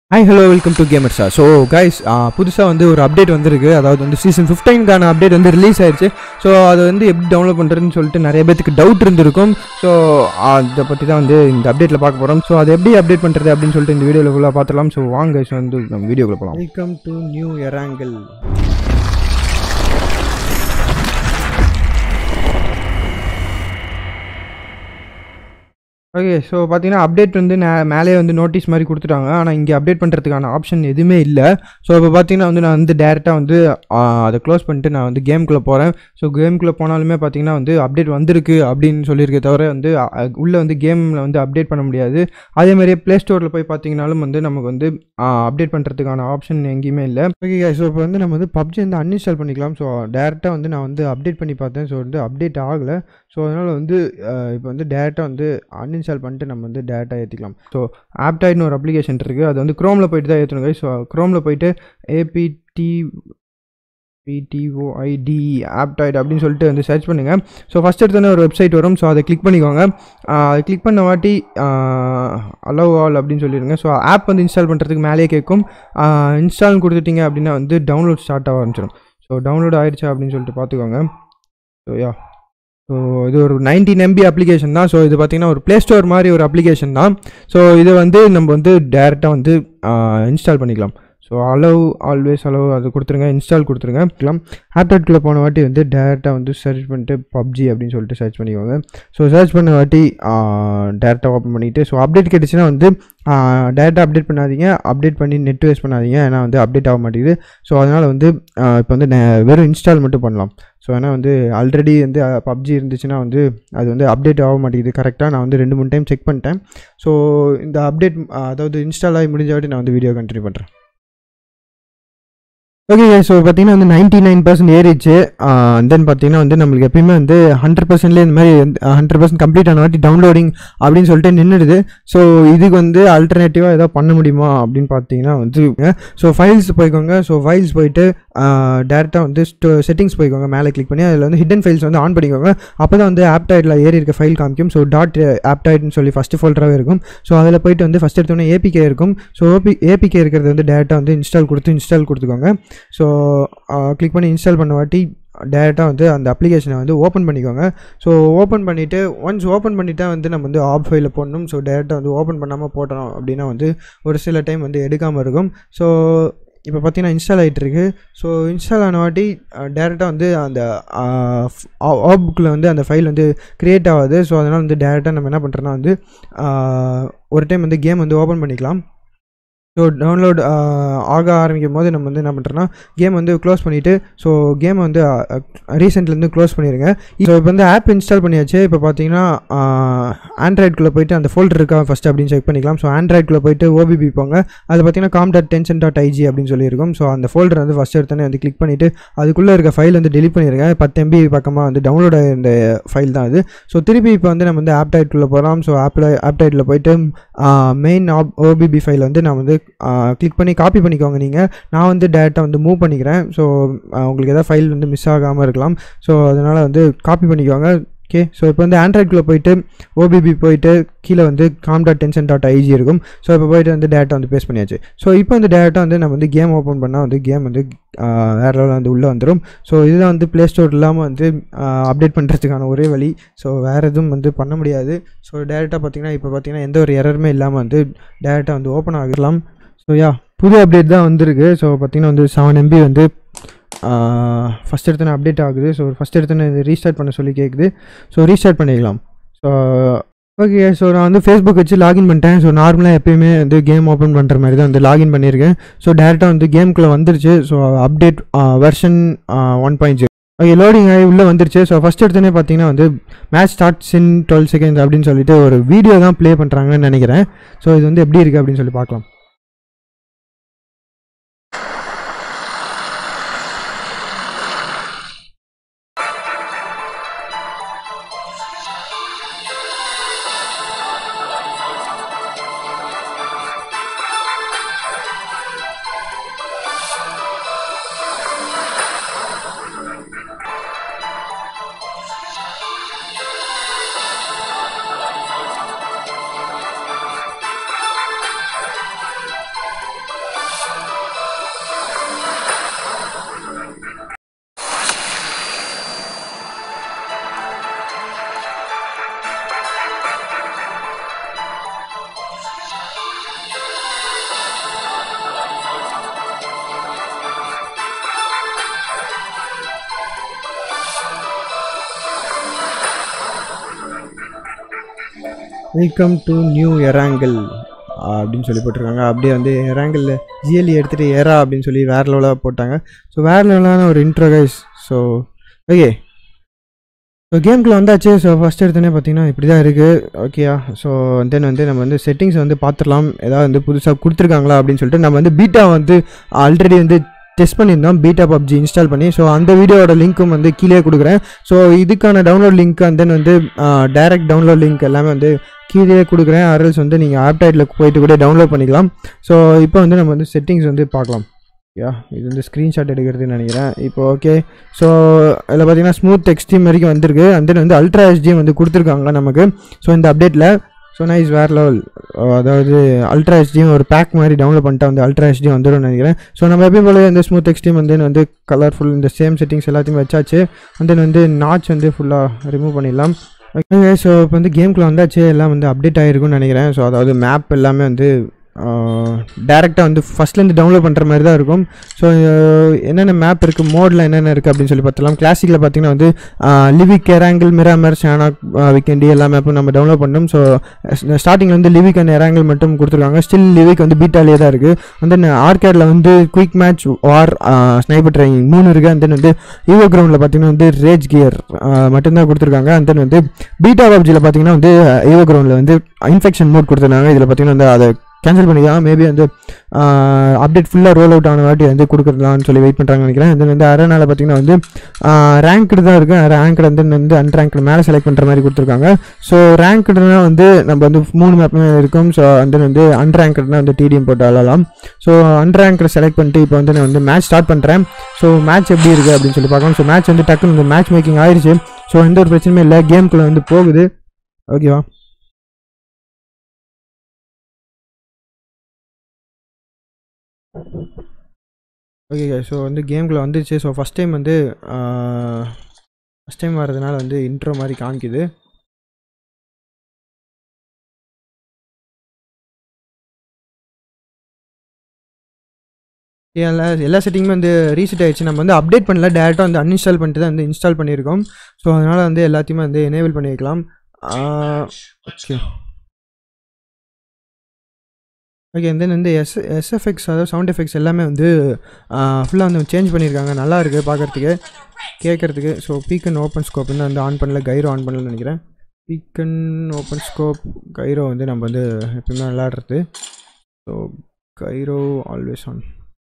hi hello welcome to கேமர்ஸா so guys புதுசாக வந்து ஒரு அப்டேட் வந்திருக்கு அதாவது வந்து சீசன் ஃபிஃப்டீன்கான அப்டேட் வந்து ரிலீஸ் ஆயிடுச்சு ஸோ அது வந்து எப்படி டவுன்லோட் பண்ணுறதுன்னு சொல்லிட்டு நிறைய பேத்துக்கு டவுட் இருந்திருக்கும் ஸோ அதை பற்றி தான் வந்து இந்த அப்டேட்டில் பார்க்க போகிறோம் ஸோ அதை எப்படி அப்டேட் பண்ணுறது அப்படின்னு சொல்லிட்டு இந்த வீடியோவில் ஃபுல்லாக பார்த்துலாம் ஸோ வாங்க guys வந்து நம்ம வீடியோக்குள்ள போகலாம் welcome to new Erangel okay so பார்த்தீங்கன்னா அப்டேட் வந்து நே- மேலே வந்து நோட்டீஸ் மாதிரி கொடுத்துட்டாங்க ஆனால் இங்கே அப்டேட் பண்ணுறதுக்கான ஆப்ஷன் எதுவுமே இல்லை ஸோ இப்போ பார்த்தீங்கன்னா வந்து நான் வந்து டேரெக்டாக வந்து ஆ, அதை க்ளோஸ் பண்ணிட்டு நான் வந்து கேம்குள்ளே போகிறேன் ஸோ கேம்குள்ளே போனாலுமே பார்த்தீங்கன்னா வந்து அப்டேட் வந்திருக்கு அப்படின்னு சொல்லியிருக்கே தவிர வந்து உள்ளே வந்து கேமில் வந்து அப்டேட் பண்ண முடியாது அதே மாதிரியே ப்ளே ஸ்டோரில் போய் பார்த்தீங்கனாலும் வந்து நமக்கு வந்து அப்டேட் பண்ணுறதுக்கான ஆப்ஷன் எங்கேயுமே இல்லை ஓகே ஸோ இப்போ வந்து நம்ம வந்து பப்ஜி வந்து அன்இன்ஸ்டால் பண்ணிக்கலாம் ஸோ டேரெக்டாக வந்து நான் வந்து அப்டேட் பண்ணி பார்த்தேன் ஸோ வந்து அப்டேட் ஆகலை ஸோ அதனால் வந்து இப்போ வந்து டேரெக்டாக வந்து அன்இன்ஸ்டால் பண்ணிட்டு நம்ம வந்து டேரெக்டாக ஏற்றிக்கலாம் ஸோ ஆப்டாய்ட்னு ஒரு அப்ளிகேஷன் இருக்குது அது வந்து க்ரோமில் போயிட்டு தான் ஏற்றணுங்க ஸோ க்ரோமில் போயிட்டு ஏபிடி பிடிஓஐடி ஆப்டாய்ட் அப்படின்னு சொல்லிட்டு வந்து சர்ச் பண்ணுங்கள் ஸோ ஃபஸ்ட் எடுத்தோன்னே ஒரு வெப்சைட் வரும் ஸோ அதை கிளிக் பண்ணிக்கோங்க ஆஹ் அதை கிளிக் பண்ண வாட்டி அலோவ் ஆல் அப்படின்னு சொல்லிடுங்க ஸோ ஆப் வந்து இன்ஸ்டால் பண்ணுறதுக்கு மேலேயே கேட்கும் இன்ஸ்டால் கொடுத்துட்டீங்க அப்படின்னா வந்து டவுன்லோட் ஸ்டார்ட் ஆக ஆரம்பிச்சிடும் ஸோ டவுன்லோட் ஆயிடுச்சா அப்படின்னு சொல்லிட்டு பார்த்துக்கோங்க ஸோ யா ஸோ இது ஒரு 19 எம்பி அப்ளிகேஷன் தான் ஸோ இது பார்த்தீங்கன்னா ஒரு ப்ளே ஸ்டோர் மாதிரி ஒரு அப்ளிகேஷன் தான் ஸோ இது வந்து நம்ம வந்து டேரெக்டாக வந்து இன்ஸ்டால் பண்ணிக்கலாம் ஸோ அலோவ் ஆல்வேஸ் அலோவ் அது கொடுத்துருங்க இன்ஸ்டால் கொடுத்துருங்க இருக்கலாம் ஆப்டேட்குள்ளே போன வாட்டி வந்து டேரெக்டாக வந்து சர்ச் பண்ணிட்டு பப்ஜி அப்படின்னு சொல்லிட்டு சர்ச் பண்ணிக்கோங்க ஸோ சர்ச் பண்ண வாட்டி டேரெக்டாக ஓப்பன் பண்ணிவிட்டு ஸோ அப்டேட் கிடைச்சுன்னா வந்து டேரெக்டாக அப்டேட் பண்ணாதீங்க அப்டேட் பண்ணி நெட் வேஸ்ட் பண்ணாதீங்க ஏன்னா வந்து அப்டேட் ஆக மாட்டேங்குது ஸோ அதனால் வந்து இப்போ வந்து நெ- வெறும் இன்ஸ்டால் மட்டும் பண்ணலாம் ஸோ ஏன்னா வந்து ஆல்ரெடி வந்து பப்ஜி இருந்துச்சுன்னா வந்து அது வந்து அப்டேட் ஆக மாட்டேங்குது கரெக்டாக நான் வந்து ரெண்டு மூணு டைம் செக் பண்ணிட்டேன் ஸோ இந்த அப்டேட் அதாவது இன்ஸ்டால் ஆகி முடிஞ்ச வாட்டி நான் வந்து வீடியோ கண்டினியூ பண்ணுறேன் ஓகே ஸோ பார்த்தீங்கன்னா வந்து நைன்ட்டி நைன் பர்சன்ட் ஏறிச்சு தென் பார்த்தீங்கன்னா வந்து நம்மளுக்கு எப்பயுமே வந்து ஹண்ட்ரட் பர்சன்ட்லேயே இந்த மாதிரி ஹண்ட்ரட் பர்சன்ட் கம்ப்ளீட் ஆன வாட்டி டவுன்லோடிங் அப்படின்னு சொல்லிட்டு நின்றுடுது ஸோ இதுக்கு வந்து ஆல்டர்னேட்டிவாக ஏதாவது பண்ண முடியுமா அப்படின்னு பார்த்தீங்கன்னா வந்து ஸோ ஃபைல்ஸ் போய்க்கோங்க ஸோ ஃபைல்ஸ் போயிட்டு டேரெக்டாக வந்து செட்டிங்ஸ் போய்க்கோங்க மேலே கிளிக் பண்ணி அதில் வந்து ஹிடன் ஃபைல்ஸ் வந்து ஆன் பண்ணிக்கோங்க அப்போ தான் வந்து ஆப்டாய்டில் ஏறி இருக்க ஃபைல் காமிக்கும் ஸோ டாட் ஆப்டாய்ட்னு சொல்லி ஃபஸ்ட்டு ஃபோல்டராகவே இருக்கும் ஸோ அதில் போயிட்டு வந்து ஃபஸ்ட் எடுத்தோன்னே ஏபிகே இருக்கும் ஸோ ஓபி ஏபிகே இருக்கிறது வந்து டேரெக்டாக வந்து இன்ஸ்டால் கொடுத்து இன்ஸ்டால் கொடுத்துக்கோங்க ஸோ கிளிக் பண்ணி இன்ஸ்டால் பண்ண வாட்டி டேரெக்டாக வந்து அந்த அப்ளிகேஷனை வந்து ஓப்பன் பண்ணிக்கோங்க ஸோ ஓப்பன் பண்ணிவிட்டு ஒன்ஸ் ஓப்பன் பண்ணிட்டா வந்து நம்ம வந்து ஆப் ஃபைலில் போடணும் ஸோ டேரெக்டாக வந்து ஓப்பன் பண்ணாமல் போட்டோம் அப்படின்னா வந்து ஒரு சில டைம் வந்து எடுக்காமல் இருக்கும் ஸோ இப்போ பார்த்தீங்கன்னா இன்ஸ்டால் ஆகிட்டு இருக்கு ஸோ இன்ஸ்டால் ஆன வாட்டி டேரெக்டாக வந்து அந்த ஆப் புக்கில் வந்து அந்த ஃபைல் வந்து க்ரியேட் ஆகாது ஸோ அதனால் வந்து டேரெக்டாக நம்ம என்ன பண்ணுறோன்னா வந்து ஆஹ், ஒரு டைம் வந்து கேம் வந்து ஓப்பன் பண்ணிக்கலாம் ஸோ டவுன்லோட் ஆக ஆரம்பிக்கும் போது நம்ம வந்து என்ன பண்ணுறோன்னா கேம் வந்து க்ளோஸ் பண்ணிவிட்டு ஸோ கேமை வந்து ரீசெண்ட்லேருந்து க்ளோஸ் பண்ணிடுங்க ஸோ இப்போ வந்து ஆப் இன்ஸ்டால் பண்ணியாச்சு இப்போ பார்த்தீங்கன்னா ஆண்ட்ராய்டுக்குள்ளே போயிட்டு அந்த ஃபோல்டர் இருக்கா ஃபஸ்ட்டு அப்படின்னு செக் பண்ணிக்கலாம் ஸோ ஆண்ட்ராய்டுக்குள்ளே போயிட்டு ஓபிபி போங்க அது பார்த்தீங்கன்னா com dot tencent dot IG அப்படின்னு சொல்லியிருக்கும் ஸோ அந்த ஃபோல்டர் வந்து ஃபஸ்ட் எடுத்தோன்னே வந்து கிளிக் பண்ணிவிட்டு அதுக்குள்ளே இருக்க ஃபைல் வந்து delete பண்ணிடுங்க பத்து எம்பி பக்கமாக வந்து டவுன்லோட் ஆகிருந்த ஃபைல் தான் அது ஸோ திருப்பி இப்போ வந்து நம்ம வந்து ஆப்டைட்குள்ளே போகிறோம் ஸோ ஆப்பில் ஆப்டைட்டில் போயிட்டு மெயின் ஆப் ஓபிபி ஃபைல் வந்து நான் வந்து கிளிக் பண்ணி காப்பி பண்ணிக்கோங்க நீங்கள் நான் வந்து டேரெக்டாக வந்து மூவ் பண்ணிக்கிறேன் ஸோ உங்களுக்கு எதாவது ஃபைல் வந்து மிஸ் ஆகாமல் இருக்கலாம் ஸோ அதனால் வந்து காப்பி பண்ணிக்கோங்க ஓகே ஸோ இப்போ வந்து ஆண்ட்ராய்டுக்குள்ளே போயிட்டு ஓபிபி போயிட்டு கீழே வந்து com dot tencent dot IG இருக்கும் ஸோ இப்போ போயிட்டு வந்து டேட்டா வந்து பேஸ்ட் பண்ணியாச்சு ஸோ இப்போ வந்து டேட்டா வந்து நம்ம வந்து கேம் ஓப்பன் பண்ணால் வந்து கேம் வந்து ஆஹ், வேற லெவலில் வந்து உள்ளே வந்துடும் ஸோ இதுதான் வந்து ப்ளே ஸ்டோர் இல்லாமல் வந்து அப்டேட் பண்ணுறதுக்கான ஒரே வழி ஸோ வேறு எதுவும் வந்து பண்ண முடியாது ஸோ டேரெக்டாக பார்த்தீங்கன்னா இப்போ பார்த்தீங்கன்னா எந்த ஒரு எரருமே இல்லாமல் வந்து டேரெக்டாக வந்து ஓப்பன் ஆகலாம் ஸோ யா புது அப்டேட் தான் வந்திருக்கு ஸோ பார்த்தீங்கன்னா வந்து செவன் எம்பி வந்து ஃபஸ்ட் எடுத்தோன்னே அப்டேட் ஆகுது ஸோ ஃபஸ்ட் எடுத்தோன்னே இது ரீஸ்டார்ட் பண்ண சொல்லி கேட்குது ஸோ ரீஸ்டார்ட் பண்ணிக்கலாம் ஸோ ஓகே ஸோ நான் வந்து ஃபேஸ்புக் வச்சு லாகின் பண்ணிட்டேன் ஸோ நார்மலாக எப்பயுமே வந்து கேம் ஓப்பன் பண்ணுற மாதிரி தான் வந்து லாகின் பண்ணியிருக்கேன் ஸோ டேரெக்டாக வந்து கேம்குள்ளே வந்துருச்சு so update version one point zero okay loading ஆகி உள்ளே வந்துருச்சு ஸோ ஃபஸ்ட் எடுத்தோன்னே பார்த்தீங்கன்னா வந்து match starts in twelve seconds அப்படின்னு சொல்லிட்டு ஒரு வீடியோ தான் ப்ளே பண்ணுறாங்கன்னு நினைக்கிறேன் ஸோ இது வந்து எப்படி இருக்குது அப்படின்னு சொல்லி பார்க்கலாம் வெல்கம் டு நியூ எராங்கிள் அப்படின்னு சொல்லி போட்டிருக்காங்க அப்படியே வந்து எராங்கிளில் ஜிஎல்இ எடுத்துகிட்டு ஏரா அப்படின்னு சொல்லி வேறு லெவலாக போட்டாங்க ஸோ வேறு லெவலான ஒரு intro guys so okay so கேம்குள்ளே வந்தாச்சு ஸோ ஃபஸ்ட் எடுத்தோன்னே பார்த்தீங்கன்னா இப்படி தான் இருக்குது ஓகேயா ஸோ தென் வந்து நம்ம வந்து செட்டிங்ஸ் வந்து பார்த்துடலாம் ஏதாவது வந்து புதுசாக கொடுத்துருக்காங்களா அப்படின்னு சொல்லிட்டு நம்ம வந்து பீட்டா வந்து ஆல்ரெடி வந்து டெஸ்ட் பண்ணியிருந்தோம் பீட்டா பப்ஜி இன்ஸ்டால் பண்ணி ஸோ அந்த வீடியோட லிங்க்கும் வந்து கீழே கொடுக்குறேன் ஸோ இதுக்கான டவுன்லோட் லிங்க் அண்ட் தென் வந்து டைரக்ட் டவுன்லோட் லிங்க் எல்லாமே வந்து கீழே கொடுக்குறேன் ஆர்எல்ஸ் வந்து நீங்கள் ஆப்டைட்டில் போயிட்டு கூட டவுன்லோட் பண்ணிக்கலாம் ஸோ இப்போ வந்து நம்ம வந்து செட்டிங்ஸ் வந்து பார்க்கலாம் யா இது வந்து ஸ்க்ரீன்ஷாட் எடுக்கிறதுன்னு நினைக்கிறேன் இப்போ ஓகே ஸோ இதில் பார்த்தீங்கன்னா ஸ்மூத் எக்ஸ்ட்ரீம் வரைக்கும் வந்திருக்கு அண்ட் தென் வந்து அல்ட்ரா ஹெச்டிஎம் வந்து கொடுத்துருக்காங்க நமக்கு ஸோ இந்த அப்டேட்டில் ஸோ நைஸ் வேறு லெவல் அதாவது அல்ட்ரா ஹெச்டிஎம் ஒரு பேக் மாதிரி டவுன்லோட் பண்ணிட்டா வந்து அல்ட்ரா ஹெச்டி வந்துடும் நினைக்கிறேன் ஸோ நம்ம எப்பயும் போல இந்த ஸ்மூத் எக்ஸ்ட்ரீம் வந்து வந்து கலர்ஃபுல் இந்த சேம் செட்டிங்ஸ் எல்லாத்தையுமே வச்சாச்சு அண்ட் தென் வந்து நாச் வந்து ஃபுல்லாக ரிமூவ் பண்ணிடலாம் ஓகே ஸோ இப்போ வந்து கேம்குள்ளே வந்தாச்சு எல்லாம் வந்து அப்டேட் ஆகிருக்கும்னு நினைக்கிறேன் ஸோ அதாவது மேப் எல்லாமே வந்து டேரெக்டாக வந்து ஃபஸ்ட்லேருந்து டவுன்லோட் பண்ணுற மாதிரி தான் இருக்கும் ஸோ என்னென்ன மேப் இருக்குது மோடில் என்னென்ன இருக்குது அப்படின்னு சொல்லி பார்த்தலாம் கிளாசிக்கில் பார்த்தீங்கன்னா வந்து லிவிக் எராங்கிள் மிராமர் ஷானாக் வீக்கெண்டி எல்லா மேப்பும் நம்ம டவுன்லோட் பண்ணோம் ஸோ ஸ்டார்டிங்கில் வந்து லிவிக் அண்ட் எராங்கிள் மட்டும் கொடுத்துருக்காங்க ஸ்டில் லிவிக் வந்து பீட்டாலேயே தான் இருக்குது அண்ட் தென் ஆர்கேடில் வந்து quick match war sniper training மூணு இருக்குது அண்ட் தென் வந்து ஈவோ கிரவுண்டில் பார்த்தீங்கன்னா வந்து ரேஜ் கியர் மட்டும்தான் கொடுத்துருக்காங்க அண்ட் தென் வந்து பீட்டா பப்ஜியில் பார்த்தீங்கன்னா வந்து ஈவோ கிரவுண்டில் வந்து இன்ஃபெக்ஷன் மோட் கொடுத்துருக்காங்க இதில் பார்த்தீங்கன்னா வந்து அதை கேன்சல் பண்ணிக்கலாம் மேபி வந்து அப்டேட் ஃபுல்லாக ரோல் அவுட் ஆன வாட்டி வந்து கொடுக்குறலான்னு சொல்லி வெயிட் பண்ணுறாங்கன்னு நினைக்கிறேன் தென் வந்து அரனால பார்த்தீங்கன்னா வந்து ரேங்க்டு தான் இருக்குது ரேங்க்டு வந்து வந்து அன்ரேங்க்டு மேலே செலக்ட் பண்ணுற மாதிரி கொடுத்துருக்காங்க ஸோ ரேங்க்டுனா வந்து நம்ம வந்து மூணு மேப்புமே இருக்கும் ஸோ வந்து வந்து அன்ரேங்க்டுனா வந்து டிடிஎம் போட்டு ஆளலாம் ஸோ அன்ரேங்க்டு செலக்ட் பண்ணிட்டு இப்போ வந்து நான் வந்து மேட்ச் ஸ்டார்ட் பண்ணுறேன் ஸோ மேட்ச் எப்படி இருக்குது அப்படின்னு சொல்லி பார்க்கலாம் ஸோ மேட்ச் வந்து டக்குன்னு இந்த மேட்ச் மேக்கிங் ஆயிடுச்சு ஸோ எந்த ஒரு பிரச்சனையும் இல்லை கேம்குள்ளே வந்து போகுது ஓகேவா ஓகே ஸோ வந்து கேம்குள்ளே வந்துச்சு ஸோ ஃபஸ்ட் டைம் வந்து ஃபஸ்ட் டைம் வர்றதுனால வந்து இன்ட்ரோ மாதிரி காமிக்குது எல்லா எல்லா செட்டிங்குமே வந்து ரீசெட் ஆயிடுச்சு நம்ம வந்து அப்டேட் பண்ணல டேரெக்டாக வந்து அன்இன்ஸ்டால் பண்ணிட்டு தான் வந்து இன்ஸ்டால் பண்ணியிருக்கோம் ஸோ அதனால் வந்து எல்லாத்தையுமே வந்து எனேபிள் பண்ணி வைக்கலாம் ஓகே ஓகே தென் வந்து எஸ் எஸ்எஃப்எக்ஸ் அதாவது சவுண்ட் எஃபெக்ட்ஸ் எல்லாமே வந்து ஃபுல்லாக வந்து சேஞ்ச் பண்ணியிருக்காங்க நல்லா இருக்குது பார்க்குறதுக்கு கேட்குறதுக்கு ஸோ பீக்கன் ஓப்பன் ஸ்கோப் வந்து வந்து ஆன் பண்ணல கைரோ ஆன் பண்ணலன்னு நினைக்கிறேன் பீக்கன் ஓப்பன் ஸ்கோப் கைரோ வந்து நம்ம வந்து எப்பயுமே விளாடுறது so gyro always on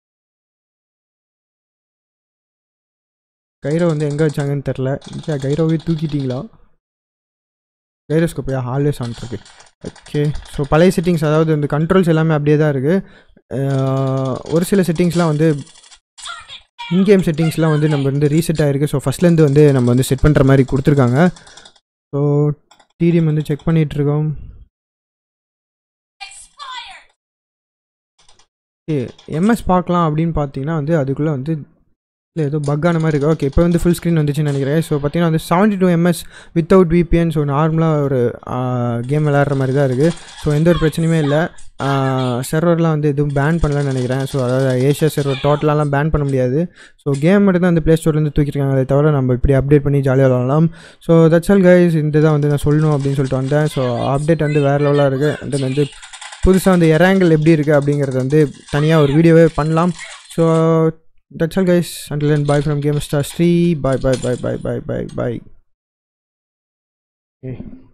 gyro வந்து எங்கே வச்சாங்கன்னு தெரில கைரோவே தூக்கிட்டீங்களா கைரோஸ்கோப் ஆல்வேஸ் ஆன் இருக்கு ஓகே ஸோ பழைய செட்டிங்ஸ் அதாவது இந்த கண்ட்ரோல்ஸ் எல்லாமே அப்படியே தான் இருக்குது ஒரு சில செட்டிங்ஸ்லாம் வந்து இன்கேம் செட்டிங்ஸ்லாம் வந்து நம்ம வந்து ரீசெட் ஆகிருக்கு ஸோ ஃபஸ்ட்லேருந்து வந்து நம்ம வந்து செட் பண்ணுற மாதிரி கொடுத்துருக்காங்க ஸோ டிடிஎம் வந்து செக் பண்ணிகிட்ருக்கோம் ஓகே எம்எஸ் பார்க்கலாம் அப்படின்னு பார்த்தீங்கன்னா வந்து அதுக்குள்ளே வந்து இல்லை ஏதோ பக்கான மாதிரி இருக்குது ஓகே இப்போ வந்து ஃபுல் ஸ்க்ரீன் வந்துச்சுன்னு நினைக்கிறேன் ஸோ பார்த்தீங்கன்னா வந்து seventy two ms without VPN so நார்மலாக ஒரு கேம் விளாட்ற மாதிரி தான் இருக்குது ஸோ எந்த ஒரு பிரச்சனையுமே இல்லை சர்வர்லாம் வந்து எதுவும் பேன் பண்ணலன்னு நினைக்கிறேன் ஸோ அதாவது ஏஷியா சர்வர் டோட்டலாலாம் பேன் பண்ண முடியாது ஸோ கேம் மட்டும் தான் அந்த ப்ளே ஸ்டோர்லேருந்து தூக்கிருக்காங்க அதை தவிர நம்ம இப்படி அப்டேட் பண்ணி ஜாலியாக விளாடலாம் ஸோ தட்ஸ் ஆல் கைஸ் இந்த தான் வந்து நான் சொல்லணும் அப்படின்னு சொல்லிட்டு வந்தேன் ஸோ அப்டேட் வந்து வேறு லெவலாக இருக்குது அண்ட் வந்து புதுசாக வந்து எராங்கிள் எப்படி இருக்குது அப்படிங்கிறது வந்து தனியாக ஒரு வீடியோவே பண்ணலாம் so that's all guys until then bye from gamestar 3 bye bye bye bye bye bye bye okay